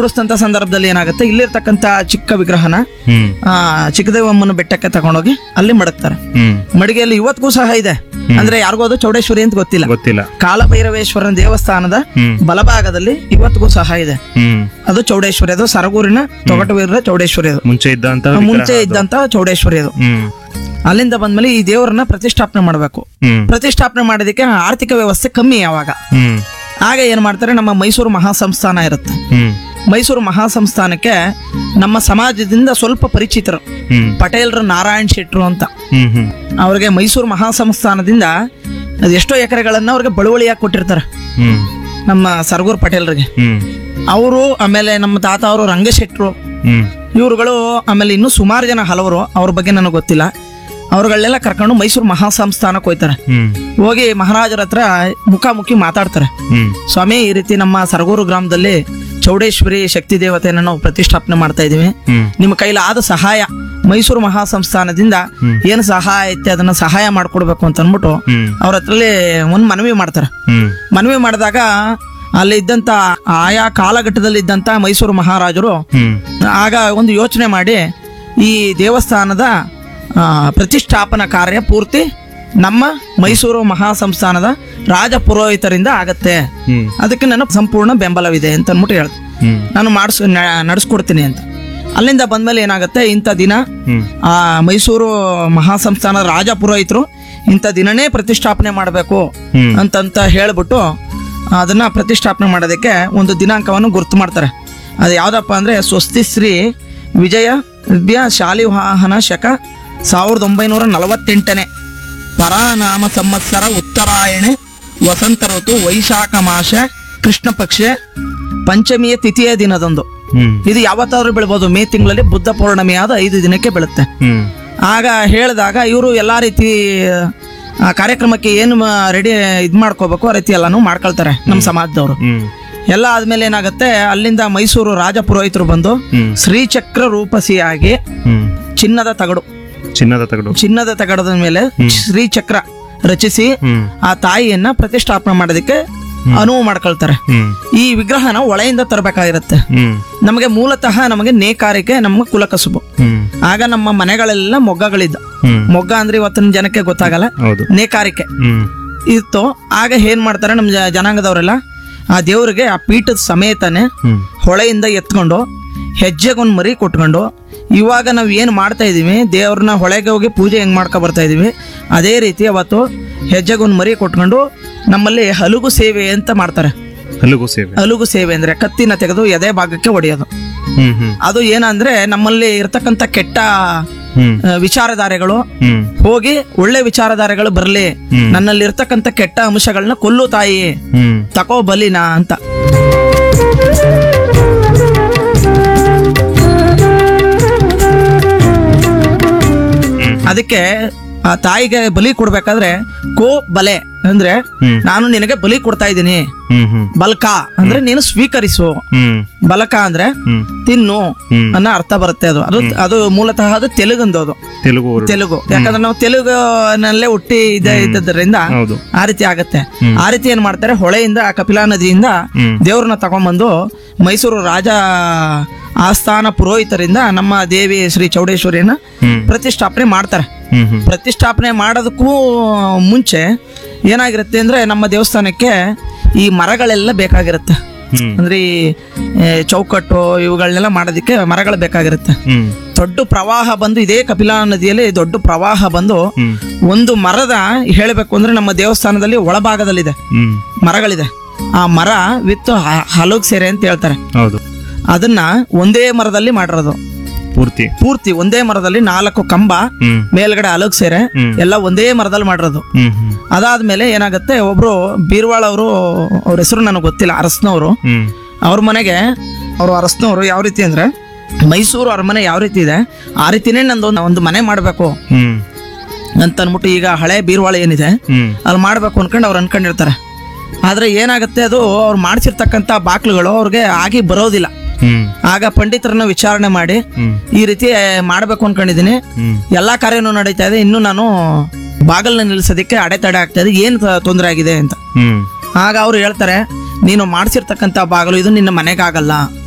ತೋರಿಸ್ತಂತ ಸಂದರ್ಭದಲ್ಲಿ ಏನಾಗುತ್ತೆ ಇಲ್ಲಿರ್ತಕ್ಕಂಥ ಚಿಕ್ಕ ವಿಗ್ರಹನ ಹ್ಮ್ ಆ ಚಿಕ್ಕದೇವಮ್ಮನ ಬೆಟ್ಟಕ್ಕೆ ತಗೊಂಡೋಗಿ ಅಲ್ಲಿ ಮಡಗ್ತಾರೆ ಹ್ಮ್ ಮಡಿಗೆಯಲ್ಲಿ ಇವತ್ತಿಗೂ ಸಹ ಇದೆ ಅಂದ್ರೆ ಯಾರಿಗೂ ಅದು ಚೌಡೇಶ್ವರಿ ಅಂತ ಗೊತ್ತಿಲ್ಲ ಗೊತ್ತಿಲ್ಲ ಕಾಲಭೈರವೇಶ್ವರನ ದೇವಸ್ಥಾನದ ಹ್ಮ್ ಬಲಭಾಗದಲ್ಲಿ ಇವತ್ತಿಗೂ ಸಹ ಇದೆ ಹ್ಮ್ ಅದು ಚೌಡೇಶ್ವರಿ ಅದು ಸರಗೂರಿನ ತೊಗಟವೀರರ ಚೌಡೇಶ್ವರಿ ಅದು ಮುಂಚೆ ಇದ್ದಂತ ಮುಂಚೆ ಇದ್ದಂತ ಚೌಡೇಶ್ವರಿ ಅದು ಹ್ಮ್ ಅಲ್ಲಿಂದ ಬಂದ್ಮೇಲೆ ಈ ದೇವರನ್ನ ಪ್ರತಿಷ್ಠಾಪನೆ ಮಾಡಬೇಕು ಹ್ಮ್ ಪ್ರತಿಷ್ಠಾಪನೆ ಮಾಡೋದಕ್ಕೆ ಆರ್ಥಿಕ ವ್ಯವಸ್ಥೆ ಕಮ್ಮಿ ಯಾವಾಗ ಹ್ಮ್ ಆಗ ಏನ್ ಮಾಡ್ತಾರೆ ನಮ್ಮ ಮೈಸೂರು ಮಹಾಸಂಸ್ಥಾನ ಇರುತ್ತೆ ಹ್ಮ್ ಮೈಸೂರು ಮಹಾಸಂಸ್ಥಾನಕ್ಕೆ ನಮ್ಮ ಸಮಾಜದಿಂದ ಸ್ವಲ್ಪ ಪರಿಚಿತರು ಹ್ಮ್ ಪಟೇಲ್ರು ನಾರಾಯಣ್ ಶೆಟ್ರು ಅಂತ ಹ್ಮ್ ಹ್ಮ್ ಅವ್ರಿಗೆ ಮೈಸೂರು ಮಹಾಸಂಸ್ಥಾನದಿಂದ ಅದು ಎಷ್ಟೋ ಎಕರೆಗಳನ್ನ ಅವ್ರಿಗೆ ಬಳುವಳಿಯಾಗಿ ಕೊಟ್ಟಿರ್ತಾರೆ ಹ್ಮ್ ನಮ್ಮ ಸರ್ಗೂರ್ ಪಟೇಲ್ರಿಗೆ ಹ್ಮ್ ಅವರು ಆಮೇಲೆ ನಮ್ಮ ತಾತ ಅವರು ರಂಗಶೆಟ್ರು ಹ್ಮ್ ಇವರುಗಳು ಆಮೇಲೆ ಇನ್ನೂ ಸುಮಾರು ಜನ ಹಲವರು ಅವ್ರ ಬಗ್ಗೆ ನನಗೆ ಗೊತ್ತಿಲ್ಲ ಅವ್ರುಗಳನ್ನೆಲ್ಲ ಕರ್ಕೊಂಡು ಮೈಸೂರು ಮಹಾಸಂಸ್ಥಾನಕ್ಕೆ ಹೋಯ್ತಾರೆ ಹ್ಮ್ ಹೋಗಿ ಮಹಾರಾಜರ ಹತ್ರ ಮುಖಾಮುಖಿ ಮಾತಾಡ್ತಾರೆ ಹ್ಮ್ ಸ್ವಾಮಿ ಈ ರೀತಿ ನಮ್ಮ ಸರಗೂರು ಗ್ರಾಮದಲ್ಲಿ ಚೌಡೇಶ್ವರಿ ಶಕ್ತಿ ದೇವತೆಯನ್ನು ನಾವು ಪ್ರತಿಷ್ಠಾಪನೆ ಮಾಡ್ತಾ ಇದೀವಿ ಹ್ಮ್ ನಿಮ್ಮ ಕೈಲಾದ ಸಹಾಯ ಮೈಸೂರು ಮಹಾಸಂಸ್ಥಾನದಿಂದ ಏನು ಸಹಾಯ ಐತೆ ಅದನ್ನ ಸಹಾಯ ಮಾಡ್ಕೊಡ್ಬೇಕು ಅಂತ ಅಂದ್ಬಿಟ್ಟು ಹ್ಮ್ ಅವ್ರ ಹತ್ರಲಿ ಒಂದು ಮನವಿ ಮಾಡ್ತಾರೆ ಹ್ಮ್ ಮನವಿ ಮಾಡಿದಾಗ ಅಲ್ಲಿ ಇದ್ದಂತ ಆಯಾ ಕಾಲಘಟ್ಟದಲ್ಲಿ ಇದ್ದಂತ ಮೈಸೂರು ಮಹಾರಾಜರು ಹ್ಮ್ ಆಗ ಒಂದು ಯೋಚನೆ ಮಾಡಿ ಈ ದೇವಸ್ಥಾನದ ಆ, ಪ್ರತಿಷ್ಠಾಪನಾ ಕಾರ್ಯ ಪೂರ್ತಿ ನಮ್ಮ ಮೈಸೂರು ಮಹಾಸಂಸ್ಥಾನದ ರಾಜ ಪುರೋಹಿತರಿಂದ ಆಗತ್ತೆ ಹ್ಮ್ ಅದಕ್ಕೆ ನನ್ನ ಸಂಪೂರ್ಣ ಬೆಂಬಲವಿದೆ ಅಂತ ಅಂದ್ಬಿಟ್ಟು ಹೇಳ್ದೆ ಹ್ಮ್ ನಾನು ಮಾಡಿಸ್ ನಡೆಸ್ಕೊಡ್ತೀನಿ ಅಂತ ಅಲ್ಲಿಂದ ಬಂದ್ಮೇಲೆ ಏನಾಗುತ್ತೆ ಇಂಥ ದಿನ ಹ್ಮ್ ಆ ಮೈಸೂರು ಮಹಾಸಂಸ್ಥಾನದ ರಾಜ ಪುರೋಹಿತರು ಇಂಥ ದಿನನೇ ಪ್ರತಿಷ್ಠಾಪನೆ ಮಾಡಬೇಕು ಹ್ಮ್ ಅಂತಂತ ಹೇಳ್ಬಿಟ್ಟು ಅದನ್ನ ಪ್ರತಿಷ್ಠಾಪನೆ ಮಾಡೋದಕ್ಕೆ ಒಂದು ದಿನಾಂಕವನ್ನು ಗುರ್ತು ಮಾಡ್ತಾರೆ ಅದು ಯಾವ್ದಪ್ಪ ಅಂದ್ರೆ ಸ್ವಸ್ತಿ ಶ್ರೀ ವಿಜಯ ವಿದ್ಯ ಶಾಲಿವಾಹನ ಶಕ ಸಾವಿರದ ಒಂಬೈನೂರ ನಲವತ್ತೆಂಟನೇ ಪರಾನಾಮ ಸಂವತ್ಸರ ಉತ್ತರಾಯಣೆ ವಸಂತ ಋತು ವೈಶಾಖ ಮಾಸ ಕೃಷ್ಣ ಪಕ್ಷ ಪಂಚಮಿಯ ತಿಥಿಯ ದಿನದಂದು ಹ್ಮ್ ಇದು ಯಾವತ್ತಾದ್ರೂ ಬೆಳ್ಬೋದು ಮೇ ತಿಂಗಳಲ್ಲಿ ಬುದ್ಧ ಪೌರ್ಣಮಿ ಆದ ಐದು ದಿನಕ್ಕೆ ಬೆಳುತ್ತೆ ಹ್ಮ್ ಆಗ ಹೇಳಿದಾಗ ಇವರು ಎಲ್ಲಾ ರೀತಿ ಆ ಕಾರ್ಯಕ್ರಮಕ್ಕೆ ಏನು ರೆಡಿ ಇದ್ ಮಾಡ್ಕೋಬೇಕು ಆ ರೀತಿ ಎಲ್ಲಾನು ಮಾಡ್ಕೊಳ್ತಾರೆ ನಮ್ಮ ಸಮಾಜದವರು ಹ್ಮ್ ಎಲ್ಲ ಆದ್ಮೇಲೆ ಏನಾಗುತ್ತೆ ಅಲ್ಲಿಂದ ಮೈಸೂರು ರಾಜ ಪುರೋಹಿತರು ಬಂದು ಹ್ಮ್ ಶ್ರೀಚಕ್ರ ರೂಪಸಿಯಾಗಿ ಹ್ಮ್ ಚಿನ್ನದ ತಗಡು ಚಿನ್ನದ ತಗಡು ಚಿನ್ನದ ತಗಡದ ಮೇಲೆ ಶ್ರೀಚಕ್ರ ರಚಿಸಿ ಹ್ಮ್ ಆ ತಾಯಿಯನ್ನ ಪ್ರತಿಷ್ಠಾಪನೆ ಮಾಡೋದಕ್ಕೆ ಅನುವು ಮಾಡ್ಕೊಳ್ತಾರೆ ಹ್ಮ್ ಈ ವಿಗ್ರಹನ ಒಳೆಯಿಂದ ತರಬೇಕಾಗಿರುತ್ತೆ ಹ್ಮ್ ನಮಗೆ ಮೂಲತಃ ನಮಗೆ ನೇಕಾರಿಕೆ ನಮ್ಮ ಕುಲಕಸುಬು ಹ್ಮ್ ಆಗ ನಮ್ಮ ಮನೆಗಳೆಲ್ಲ ಮೊಗ್ಗಗಳಿದ್ದ ಹ್ಮ್ ಮೊಗ್ಗ ಅಂದ್ರೆ ಇವತ್ತಿನ ಜನಕ್ಕೆ ಗೊತ್ತಾಗಲ್ಲ ಹೌದು ನೇಕಾರಿಕೆ ಹ್ಮ್ ಇತ್ತು ಆಗ ಏನ್ ಮಾಡ್ತಾರೆ ನಮ್ಮ ಜ- ಜನಾಂಗದವರೆಲ್ಲ ಆ ದೇವರಿಗೆ ಆ ಪೀಠದ ಸಮೇತನೆ ಹ್ಮ್ ಹೊಳೆಯಿಂದ ಎತ್ಕೊಂಡು ಹೆಜ್ಜೆಗೊಂದು ಮರಿ ಕೊಟ್ಕೊಂಡು ಇವಾಗ ನಾವು ಏನು ಮಾಡ್ತಾ ಇದೀವಿ ದೇವ್ರನ್ನ ಹೊಳೆಗೆ ಹೋಗಿ ಪೂಜೆ ಹೆಂಗ್ ಮಾಡ್ಕೊ ಬರ್ತಾ ಇದೀವಿ ಅದೇ ರೀತಿ ಅವತ್ತು ಹೆಜ್ಜೆಗೊಂದು ಮರಿ ಕೊಟ್ಕೊಂಡು ನಮ್ಮಲ್ಲಿ ಹಲುಗು ಸೇವೆ ಅಂತ ಮಾಡ್ತಾರೆ ಹಲಗು ಸೇವೆ ಹಲುಗು ಸೇವೆ ಅಂದ್ರೆ ಕತ್ತಿನ ತೆಗೆದು ಎದೆ ಭಾಗಕ್ಕೆ ಹೊಡೆಯೋದು ಹ್ಮ್ ಹ್ಮ್ ಅದು ಏನಂದ್ರೆ ನಮ್ಮಲ್ಲಿ ಇರ್ತಕ್ಕಂಥ ಕೆಟ್ಟ ಹ್ಮ್ ಆ, ವಿಚಾರಧಾರೆಗಳು ಹ್ಮ್ ಹೋಗಿ ಒಳ್ಳೆ ವಿಚಾರಧಾರೆಗಳು ಬರಲಿ ಹ್ಮ್. ನನ್ನಲ್ಲಿ ಇರ್ತಕ್ಕಂಥ ಕೆಟ್ಟ ಅಂಶಗಳನ್ನ ಕೊಲ್ಲು ತಾಯಿ ಹ್ಮ್ ತಕೋ ಬಲಿನ ಅಂತ ಅದಕ್ಕೆ ಆ ತಾಯಿಗೆ ಬಲಿ ಕೊಡ್ಬೇಕಾದ್ರೆ ಕೋ ಬಲೆ ಅಂದ್ರೆ ಹ್ಮ್. ನಾನು ನಿನಗೆ ಬಲಿ ಕೊಡ್ತಾ ಇದ್ದೀನಿ ಹ್ಮ್ ಹ್ಮ್ ಬಲ್ಕ ಅಂದ್ರೆ ನೀನು ಸ್ವೀಕರಿಸು ಹ್ಮ್ ಬಲಕ ಅಂದ್ರೆ ಹ್ಮ್ ತಿನ್ನು ಹ್ಮ್. ಅನ್ನೋ ಅರ್ಥ ಬರುತ್ತೆ ಅದು ಅದು ಅದು ಮೂಲತಃ ಅದು ತೆಲುಗಂದು ಅದು ತೆಲುಗು ಅವರು ತೆಲುಗು ಯಾಕಂದ್ರೆ ನಾವು ತೆಲುಗಿನಲ್ಲೇ ಹುಟ್ಟಿ ಇದ್ದ ಇದ್ದದ್ರಿಂದ ಹೌದು ಆ ರೀತಿ ಆಗತ್ತೆ ಆ ರೀತಿ ಏನ್ ಮಾಡ್ತಾರೆ ಹೊಳೆಯಿಂದ ಆ ಕಪಿಲಾ ನದಿಯಿಂದ ಹ್ಮ್ ದೇವ್ರನ್ನ ತಗೊಂಡ್ಬಂದು ಮೈಸೂರು ರಾಜ ಆಸ್ಥಾನ ಪುರೋಹಿತರಿಂದ ನಮ್ಮ ದೇವಿ ಶ್ರೀ ಚೌಡೇಶ್ವರಿಯನ್ನ ಹ್ಮ್ ಪ್ರತಿಷ್ಠಾಪನೆ ಮಾಡ್ತಾರೆ ಹ್ಮ್ ಹ್ಮ್ ಪ್ರತಿಷ್ಠಾಪನೆ ಮಾಡೋದಕ್ಕೂ ಮುಂಚೆ ಏನಾಗಿರುತ್ತೆ ಅಂದ್ರೆ ನಮ್ಮ ದೇವಸ್ಥಾನಕ್ಕೆ ಈ ಮರಗಳೆಲ್ಲ ಬೇಕಾಗಿರುತ್ತೆ ಹ್ಮ್ ಅಂದ್ರೆ ಈ ಏ, ಚೌಕಟ್ಟು ಇವುಗಳನ್ನೆಲ್ಲ ಮಾಡೋದಕ್ಕೆ ಮರಗಳು ಬೇಕಾಗಿರುತ್ತೆ ಹ್ಮ್ ದೊಡ್ಡ ಪ್ರವಾಹ ಬಂದು ಇದೇ ಕಪಿಲಾ ನದಿಯಲ್ಲಿ ದೊಡ್ಡ ಪ್ರವಾಹ ಬಂದು ಹ್ಮ್ ಒಂದು ಮರದ ಹೇಳಬೇಕು ಅಂದ್ರೆ ನಮ್ಮ ದೇವಸ್ಥಾನದಲ್ಲಿ ಒಳಭಾಗದಲ್ಲಿದೆ ಹ್ಮ್ ಮರಗಳಿದೆ ಆ ಮರ ವಿತ್ ಹಲೋಗ್ ಸೇರೆ ಅಂತ ಹೇಳ್ತಾರೆ ಹೌದು ಅದನ್ನ ಒಂದೇ ಮರದಲ್ಲಿ ಮಾಡಿರೋದು ಪೂರ್ತಿ ಪೂರ್ತಿ ಒಂದೇ ಮರದಲ್ಲಿ ನಾಲ್ಕು ಕಂಬ ಹ್ಮ್ ಮೇಲ್ಗಡೆ ಹಲೋಗ್ ಸೇರೆ ಹ್ಮ್. ಎಲ್ಲ ಒಂದೇ ಮರದಲ್ಲಿ ಮಾಡಿರೋದು ಹ್ಮ್ ಹ್ಮ್ ಅದಾದ್ಮೇಲೆ ಏನಾಗುತ್ತೆ ಒಬ್ರು ಬೀರ್ವಾಳ್ ಅವರು ಅವ್ರ ಹೆಸರು ನನಗೆ ಗೊತ್ತಿಲ್ಲ ಅರಸನವರು ಹ್ಮ್ ಅವ್ರ ಮನೆಗೆ ಅವರು ಅರಸನವರು ಯಾವ ರೀತಿ ಅಂದ್ರೆ ಮೈಸೂರು ಅರಮನೆ ಯಾವ ರೀತಿ ಇದೆ ಆ ರೀತಿನೇ ನಂದು ಒಂದು- ಒಂದು ಮನೆ ಮಾಡಬೇಕು ಹ್ಮ್ ಅಂತ ಅನ್ಬಿಟ್ಟು ಈಗ ಹಳೆ ಬೀರ್ವಾಳ ಏನಿದೆ ಹ್ಮ್ ಅಲ್ಲಿ ಮಾಡಬೇಕು ಅನ್ಕೊಂಡು ಅವ್ರು ಅನ್ಕೊಂಡಿರ್ತಾರೆ ಆದ್ರೆ ಏನಾಗುತ್ತೆ ಅದು ಅವ್ರು ಮಾಡಿಸಿರ್ತಕ್ಕಂಥ ಬಾಕ್ಲುಗಳು ಅವ್ರಿಗೆ ಆಗಿ ಬರೋದಿಲ್ಲ ಹ್ಮ್ ಆಗ ಪಂಡಿತರನ್ನ ವಿಚಾರಣೆ ಮಾಡಿ ಹ್ಮ್ ಈ ರೀತಿ ಮಾಡಬೇಕು ಅನ್ಕೊಂಡಿದ್ದೀನಿ ಹ್ಮ್ ಎಲ್ಲಾ ಕಾರ್ಯನೂ ನಡೀತಾ ಇದೆ ಇನ್ನು ನಾನು ಬಾಗಲ್ನ ನಿಲ್ಲಿಸೋದಕ್ಕೆ ಅಡೆತಡೆ ಆಗ್ತಾ ಇದೆ ಏನು ತೊಂದರೆ ಆಗಿದೆ ಅಂತ ಹ್ಮ್ ಆಗ ಅವ್ರು ಹೇಳ್ತಾರೆ ನೀನು ಮಾಡಿಸಿರ್ತಕ್ಕಂಥ ಬಾಗಿಲು ಇದು ನಿನ್ನ ಮನೆಗಾಗಲ್ಲ